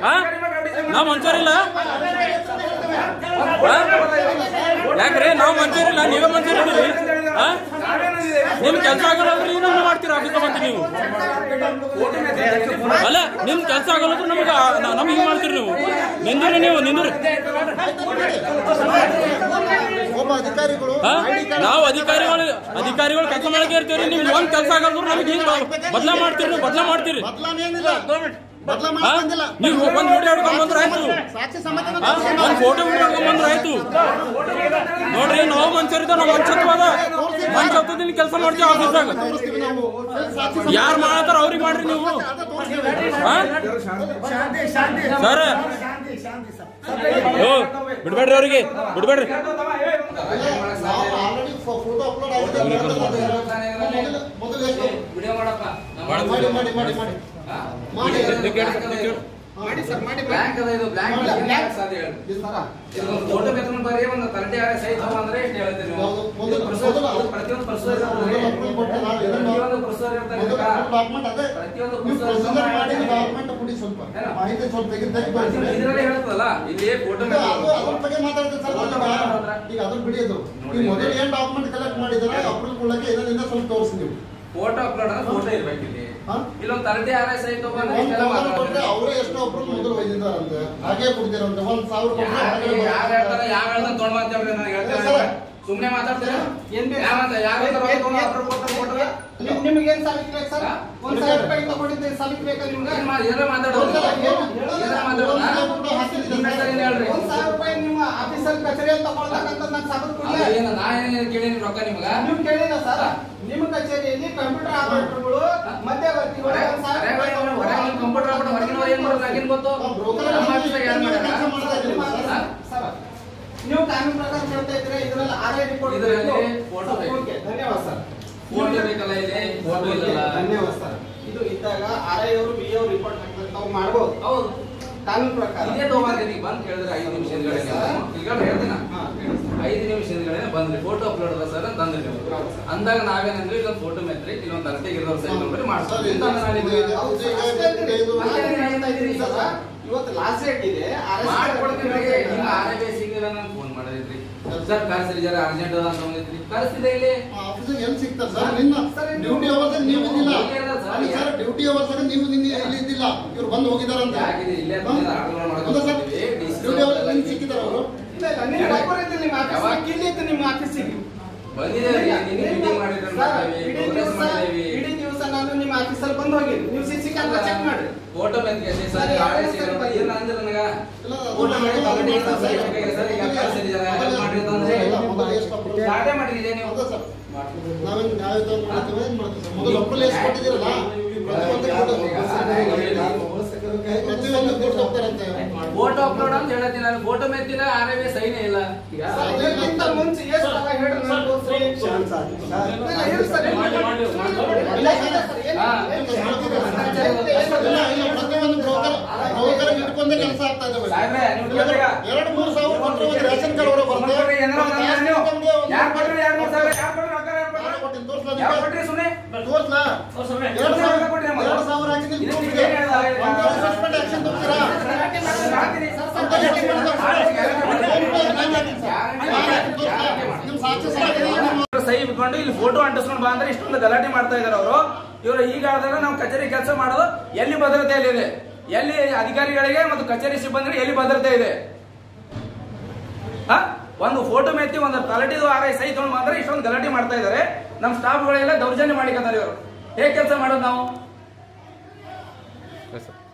ಹಾ ನಾವ್ ಮಂಚೂರಿಲ್ಲ ಯಾಕ್ರಿ ನಾವ್ ಮಂಚೂರಿಲ್ಲ ನೀವೇ ಮಂಚೂರಿದ್ದೀರಿ ಹಾ ನಿಮ್ ಕೆಲಸ ಆಗಲ್ಲಂದ್ರೆ ಇನ್ನೊಂದು ಮಾಡ್ತೀರಾ ಆಫೀಸ್ ಬಂದು ನೀವು ಅಲ್ಲ ನಿಮ್ ಕೆಲಸ ಆಗಲ್ಲಂದ್ರೆ ನಮಗೆ ನಮ್ಗೆ ಹಿಂಗ್ ಮಾಡ್ತೀರಿ ನೀವು ನಿಂದ್ರಿ ನೀವು ನಿಂದ್ರಿ ಒಬ್ಬ ಅಧಿಕಾರಿಗಳು ಹಾ? ನಾವು ಅಧಿಕಾರಿಗಳು ಅಧಿಕಾರಿಗಳು ಕೆಲಸ ಮಾಡಕ್ಕೆ ಇರ್ತೀವಿ ನಿಮ್ಗೆ ಒಂದ್ ಕೆಲಸ ಆಗಲ್ಲ ನಮಗೆ ಹಿಂಗ್ ಬದಲಾ ಮಾಡ್ತೀರಿ ನೀವು ಬದಲಾ ಮಾಡ್ತೀರಿ ಬದಲಾವಣೆಯೇನಿಲ್ಲ ಬದಲಾ ಹಾ? ಮಾಡ್ಕೊಂಡಿಲ್ಲ ನೀವು ಒಂದ್ ವಿಡಿಯೋ ಹಿಡ್ಕೊಂಡ್ ಬಂದ್ರೆ ಆಯ್ತು ಸಾಕ್ಷಿ ಸಮಾಧಾನ ಹಾ? ಒಂದ್ ಫೋಟೋ ವಿಡಿಯೋ ಹಿಡ್ಕೊಂಡ್ ಬಂದ್ರೆ ಆಯ್ತು ನೋಡ್ರಿ ನಾವು ಮನುಷ್ಯರಿದ್ದ ನಾವು ಮಂಚತ್ವದ ಮಂಚತ್ವದಿಂದ ಕೆಲಸ ಮಾಡ್ತೀವಿ ಆಫೀಸ್ದಾಗ ತೋರಿಸ್ತೀವಿ ನಾವು ಸಾಕ್ಷಿ ಯಾರು ಮಾಡತ್ತಾರ ಅವ್ರಿಗೆ ಮಾಡ್ರಿ ನೀವು ಅದ ತೋರಿಸ್ತೀವಿ ಹಾ? ಸರ್ ಓ ಬಿಡ್ಬೇಡ್ರಿ ಅವ್ರಿಗೆ ಬಿಡ್ಬೇಡ್ರಿ ನಾವು ಆಲ್ರೆಡಿ ಫೋಟೋ ಅಪ್ಲೋಡ್ ಆಗಿದೆ ಮೊದಲು- ಮೊದಲು ಎಷ್ಟು ವಿಡಿಯೋ ಮಾಡಪ್ಪ ಮಾಡಿ ಮಾಡಿ ಮಾಡಿ ಮಾಡಿ ಮಾಡಿ ಮಾಡಿ ಸರ್ ಮಾಡಿ ಬ್ಲಾಂಕ್ ಅದ ಇದು ಬ್ಲಾಂಕ್ ಇಲ್ಲ, blank. ಸಾಧ್ಯ ಹೇಳಿ ಇದು ಸರ ಇದು ಒಂದು ಫೋಟೋ ಬೇಕಾದ್ರೆ ಬರೀ ಒಂದು ತರಟಿ ಆಗ ಸಹಿತ ಅಂದ್ರೆ ಎಷ್ಟು ಹೇಳ್ತೀರಿ ನೀವು ಹೌದು. ಮೊದಲು- ಇದು ಪ್ರೊಸೆಸ್- ಮೊದಲು- ಪ್ರತಿಯೊಂದು ಪ್ರೊಸೆಸ್ ಮೊದಲು approve ಕೊಟ್ಟು ನಾವು ಇದನ್ನು- ಪ್ರತಿಯೊಂದು ಪ್ರೊಸೆಸ್ ಇರ್ತಾನೆ ಮೊದಲು ಡಾಕ್ಯುಮೆಂಟ್ ಅದೇ ಪ್ರತಿಯೊಂದು ನೀವು ಪುಸ್ತಕ ಪ್ರೊಸೀಜರ್ ಮಾಡಿ ಮಾಡಿ. ಡಾಕ್ಯುಮೆಂಟ್ ಕೊಡಿ ಸ್ವಲ್ಪ ಏನು? ಮಾಹಿತಿ ಸ್ವಲ್ಪ ತೆಗೆದು ತೆಗೆದು ಬರ್ತೀವಿ ಇದರಲ್ಲಿ ಹೇಳ್ತದಲ್ಲ ಇಲ್ಲಿ ಫೋಟೋ ಇದು ಅದು ಅದ್ರ ಬಗ್ಗೆ ಮಾತಾಡ್ತೀವಿ ಸರ್ ಈಗ ಈಗ ಅದ್ರ ಬಿಡಿಯೋದು ಈಗ ಮೊದಲು ಏನ್ ಡಾಕ್ಯುಮೆಂಟ್ ಕಲೆಕ್ಟ್ ಮಾಡಿದಾರೆ ಅಪ್ರೂವ್ ಕೊಡಕ್ಕೆ ಇದರಿಂದ ಸ್ವಲ್ಪ ತೋರಿಸಿ ನೀವು ಫೋಟೋ ಅಪ್ಲೋಡ್ ಅಂದ್ರೆ ಫೋಟೋ ಇರ್ಬೇಕು ಇಲ್ಲಿ ಹಾ? ಇಲ್ಲೊಂದು ತರಟಿ ಆಗ ಸಹಿತ ಬಂದ್ರೆ ಒಂದ್ ಇಷ್ಟೆಲ್ಲ ಸಾವಿರ ಕೊಟ್ರೆ ಮಾತಾಡ್ತೀರಿ. ಅವರೇ ಎಷ್ಟು ಅಪ್ರೂವ್ ಮೊದಲು ಒಯ್ದಿದ್ದಾರಂತೆ ಹಾಗೆ ಕೊಡ್ತೀರಂತೆ ಒಂದ್ ಸಾವಿರ ಕೊಟ್ರೆ ಯಾರು ಹೊರಗಡೆ ಯಾರು ಬರ್ತಾರೆ. ಹೇಳ್ತಾರೆ ಯಾವ ಹೇಳ್ತಾನೆ ತೊಗೊಂಡ್ ಮಾತಾಡ್ರಿ ನನಗೆ ಹೇಳ್ತಾರೆ ಸರ್. ಸುಮ್ನೆ ಮಾತಾಡ್ತೀರಾ ಏನ್ ಬೇಕು? ಯಾವಂತ ಯಾವ ಹೇಳ್ತಾರೆ ಏನ್- ಏನ್- ಅಪ್ರೂವ್ ಕೊಡ್ತಾರೆ ಫೋಟೋ ನಿಮ್- ನಿಮ್ಗೇನ್ ಸಾಲಿಗೆ ಬೇಕು ಸರ್ ಹಾ? ಒಂದ್ ಸಾವಿರ ರೂಪಾಯಿ ತಗೊಂಡಿದ್ದೆ ಸಾಲಿಗೆ ಬೇಕಾ ನಿಮ್ಗೆ ಏನ್ ಮಾ- ಏನಾರ ಮಾತಾಡೋದು ಒಂದ್ ಸಾವಿರ ಏನು? ಏನಾರ ಮಾತಾಡೋಣ ಒಂದು ಹಾಕಿದ್ರೆ ನಿಮ್ಮ ಹೆಸರು ಏನ್ ಹೇಳ್ರಿ ಒಂದ್ ಸಾವಿರ ರೂಪಾಯಿ ನಿಮ್ಮ ಆಫೀಸಲ್ಲಿ ಕಚೇರಿಯಲ್ಲಿ ತಗೊಳ್ಬೇಕಂತ ನಾನು ಸಾಬತ್ ಅದು ಕೊಡ್ಲೆ ಏನು ನಾ ಏನ್ ಕೇಳೀನಿ ರೊಕ್ಕ ನಿಮ್ಗ ನೀವು ಕೇಳಿಲ್ಲ ಸರ್ ನಿಮ್ಮ ಕಚೇರಿಯಲ್ಲಿ ಕಂಪ್ಯೂಟರ್ ಆಪರೇಟರ್ಗಳು ಮಧ್ಯವರ್ತಿಗಳು ಒಂದ್ ಸಾವಿರ ರೂಪಾಯಿ ತಗೊಂಡು ಕಂಪ್ಯೂಟರ್ ಆಗ್ಬಿಟ್ಟು ಹೊರಗಿನವ್ರು ಏನ್ ಮಾಡೋದು ನನಗೇನ್ ಗೊತ್ತು ಆ ಬ್ರೋಕರ್ ನಮ್ಮ ಆಫೀಸ್ನಾಗ ಯಾರ್ ಮಾಡ್ಯಾರ? ಕೆಲಸ ಮಾಡ್ತಾ ಇದ್ದೀವಿ ನಿಮ್ಮ ಹಾ? ಸರ್ ನೀವು ಕಾನೂನು ಪ್ರಕಾರ ಕೇಳ್ತಾ ಇದ್ರೆ ಇದರಲ್ಲಿ ಆರ್ ಐ ರಿಪೋರ್ಟ್ ಇದರಲ್ಲಿ photo ಬೇಕು. ಓಕೆ ಧನ್ಯವಾದ ಸರ್ ಫೋಟೋ ಬೇಕಲ್ಲ ಇಲ್ಲಿ ಫೋಟೋ ಇಲ್ಲಲ್ಲ ಧನ್ಯವಾದ ಸರ್ ಇದು ಇದ್ದಾಗ ಆರ್ ಐ ಅವರು ಬಿ ಅವರು ರಿಪೋರ್ಟ್ ಹಾಕ್ತಾರೆ ತಾವು ಮಾಡ್ಬೋದು ಹೌದು ಕಾನೂನು ಪ್ರಕಾರ ಇದೇ ತಗೊಂಬಂದಿನಿ ಬಂದ್ ಕೇಳಿದ್ರೆ ಐದು ನಿಮಿಷ ಹಿಂದ್ಗಡೆ ಈಗ ಹೇಳ್ತೀನ ಹಾ. ಐದು ನಿಮಿಷ ಹಿಂದ್ಗಡೆ ಬಂದ್ರಿ ಫೋಟೋ ಅಪ್ಲೋಡ್ ಅದ ಸರ್ ಅಂತ ಅಂದ್ರಿ ನೀವು ಹೌದು ಸರ್. ಅಂದಾಗ ನಾವೇನಂದ್ರಿ ಇಲ್ಲೊಂದು ಫೋಟೋ ಮೆತ್ರಿ ಇಲ್ಲೊಂದು ಅರ್ಧೆ ಇರೋರ್ ಸೈನ್ ಮಾಡಿ ಸರ್, ಮಾಡ್ತೀವಿ ಇದು- ಅಂತ ನಾನು ನಿಮ್ಗೆ ಇದು- ಹೌದು ಸರ್, ಅಷ್ಟೇ ಅಂತೀನಿ. ಮತ್ತೆ ಏನ್ ಹೇಳ್ತಾ ಇದ್ದೀರಿ ಸರ್? ಇವತ್ತು ಲಾಸ್ಟ್ ಡೇಟ್ ಇದೆ RS ಮಾಡ್ಕೊಡ್ತೀನಿ ನಿಮ್ಮ ಆರ್ ಐ ಸಿಗಿಲ್ಲ ನಾನು ಫೋನ್ ಮಾಡಿದ್ರಿ ಸರ್ ಕರ್ಸ್ರಿ ಜರ ಅರ್ಜೆಂಟ್ ಅದ ಅಂತ ಬಂದಿದ್ರಿ ಕರ್ಸಿದೆ ಇಲ್ಲಿ ಆ ಆಫೀಸಿಗೆ ಎಲ್ಲಿ ಸಿಗ್ತಾರೆ ಸರ್ ನಿನ್ನ ಸರ್, ಇದು- ಡ್ಯೂಟಿ ಅವರ್ಸ್ ನೀವು ಇದ್ದಿಲ್ಲ ಇಲ್ಲ, ಇಲ್ಲ, ಸರ್. ಅಲ್ಲಿ ಸರ್ ಡ್ಯೂಟಿ ಅವರ್ಸ್ ನೀವು ನಿನ್ನೆ ಇಲ್ಲಿ ಇದ್ದಿಲ್ಲ ಇವ್ರು ಬಂದು ಹೋಗಿದಾರಂತೆ ಯಾಕಿದೆ ಇಲ್ಲೇ ಹಾ? ಬಂದಿದ್ದು ಆರ್ಡರ್ ಹೌದಾ ಸರ್ ಮಾಡ್ಕೊಂಡಿದ್ದೀವಿ ಡ್ಯೂಟಿ ಅವರ್ಸ್ ನಿಮ್ಗೆ ಸಿಕ್ಕಿದಾರ ಅವರು ಇಲ್ಲ ಇಲ್ಲ ನಿಮ್ಮ ನಂಬರ್ ಐತೆ ನಿಮ್ಮ ಆಫೀಸ್ ಇಲ್ಲಿ ಇತ್ತು ನಿಮ್ಮ ಆಫೀಸಿಗೆ ಬಂದಿದ್ದೇವೆ ನಿನ್ನೆ ಮೀಟಿಂಗ್ ಮಾಡಿದ್ರೆ ಸರ್, ಇಡೀ ದಿವಸ ಇಡೀ ದಿವಸ ನಾನು ನಿಮ್ಮ ಆಫೀಸಲ್ಲಿ ಬಂದು ಹೋಗಿದ್ದು ನೀವು ಸಿ ಸಿ ಕ್ಯಾಮ್ರಾ ಚೆಕ್ ಮಾಡಿ ಫೋಟೋ ಬಂದ್ಗೆ ಸರ್ ಸರ್, ಗಾಡಿ ಯಾವ ಸಿಗಲ್ಲ ಸರ್ ಏನು ಅಂದಿಲ್ಲ ನನಗ ಇಲ್ಲ, ಅದು ಫೋಟೋ ಮಾಡಿ ಅದು ತಗೊಂಡು ಅದು ಸರ್ ಬೇಕಾಗಿದೆ ಸರ್ ಈಗ ಕಳ್ಸಿರಿ ಜರ ಹೆಲ್ಪ್ ಮಾಡ್ರಿ ಅಂತಂದ್ರೆ ಇಲ್ಲ, ಮೊದಲು ಎಷ್ಟು approve- ಸ್ಟಾರ್ಟೇ ಮಾಡಿದ್ರೆ ನೀವು ಹೌದಾ ಸರ್ ನಾವೇನು ನ್ಯಾಯಯುತ ಮಾಡ್ತೀವಿ ಏನ್ ಮಾಡ್ತೀವಿ ಸರ್ ಮೊದಲು ಅಪ್ರೂವಲ್ ಎಷ್ಟು ಕೊಟ್ಟಿದ್ದೀರಲ್ಲ ಪ್ರತಿಯೊಂದು ಕೊಟ್ಟು ಹೋಗ್ತಾರಂತೆ ಫೋಟೋ ಅಪ್ಲೋಡ್ ಅಂತ ಹೇಳತ್ತೀನಿ ನಾನು ಫೋಟೋ ಮೆತ್ತಿಲ್ಲ ಆರ್ ಐ ಸೈನೇ ಇಲ್ಲ ಈಗ ಸರ್, ಇದಕ್ಕಿಂತ ಮುಂಚೆ ಎಷ್ಟು ಸಲ ಹೇಳ್ರಿ ನಾನು ತೋರ್ಸ್ರಿ. ಇಲ್ಲ, ಇರು ಸರ್, ಮಾಡಿ, ಮಾಡಿ, ಮಾಡಿ. ಇಲ್ಲ, ಇಲ್ಲ ಸರ್, ಏನು- ಹಾ. ಏನು- ಇಲ್ಲ ಇಲ್ಲ ಪ್ರತಿಯೊಂದು ಬ್ರೋಕರ್ ಬ್ರೋಕರ್ ಇಟ್ಕೊಂಡೇ ಕೆಲಸ ಆಗ್ತಾ ಇದೆ ಸಾಹೇಬ್ರೆ, ನೀವು ಕೇಳ್ತೀರಾ? ಎರಡು ಮೂರು ಸಾವಿರ ಕೊಟ್ಟರೆ ಒಂದು ರೇಷನ್ ಕಾರ್ಡ್ ಹೊರಗೆ ಬರುತ್ತೆ ಕೊಟ್ರಿ, ಏನಾರ ಒಂದು ಅಂದ್ರೆ ನೀವು ಯಾರ್ ಕೊಟ್ರಿ ಯಾರ್ ಮೂರ್ ಸಾವಿರ ಯಾರ್ ಕೊಟ್ರಿ ರೊಕ್ಕ ಯಾರ್ ನಾನು ಕೊಟ್ರಿ? ಕೊಟ್ಟಿದ್ದು ತೋರ್ಸ್ಲಾ ಯಾರ್ ನಿಮ್ಗೆ? ಕೊಟ್ರಿ ಸುಮ್ನೆ ತೋರ್ಸ್ಲಾ? ಎರಡು ಸಾವಿರ ಕೊಟ್ರಿ ಅಮ್ಮ. ಎರಡು ಸಾವಿರ ಹಾಕಿದ್ದೀನಿ ಇದಕ್ಕೆ ತೋರ್ಸ್ರಿ. ಏನ್ ಹೇಳ್ದ? ಒಂದು ವರ್ಷ ಸಸ್ಪೆಂಡ್ ಆಕ್ಷನ್ ತಗೋತೀರಾ? ಮಾಡ್ತೀನಿ. ಅಂತ action ಮಾಡಿದ್ರೆ ನಿಮ್ ಸಾಕ್ಷಿ ಸಾಕ್ಷಿ ನಿಮ್ಮ ಸಹಿ ಇಟ್ಕೊಂಡು ಇಲ್ಲಿ ಫೋಟೋ ಅಂಟಿಸ್ಕೊಂಡು ಬಾ ಅಂದ್ರೆ ಇಷ್ಟೊಂದು ಗಲಾಟೆ ಮಾಡ್ತಾ ಇದಾರೆ ಅವರು ಇವರು ಈಗ ಆದಾಗ ನಾವು ಕಚೇರಿ ಕೆಲಸ ಮಾಡೋದು ಎಲ್ಲಿ ಭದ್ರತೆ ಇದೆ ಎಲ್ಲಿ ಅಧಿಕಾರಿಗಳಿಗೆ ಮತ್ತು ಕಚೇರಿ ಸಿಬ್ಬಂದಿಗೆ ಎಲ್ಲಿ ಭದ್ರತೆ ಇದೆ ಆ? ಒಂದು ಫೋಟೋ ಮೆತ್ತಿ ಒಂದು ತಲಟಿದು ಆರ ಸಹಿ ತಗೊಂಡು ಬಂದ್ರೆ ಇಷ್ಟೊಂದು ಗಲಾಟೆ ಮಾಡ್ತಾ ಇದಾರೆ ನಮ್ಮ ಸ್ಟಾಫ್ಗಳೆಲ್ಲ ದೌರ್ಜನ್ಯ ಮಾಡಿಕಂತಾರೆ ಇವರು ಹೇಗೆ ಕೆಲಸ ಮಾಡೋದು ನಾವು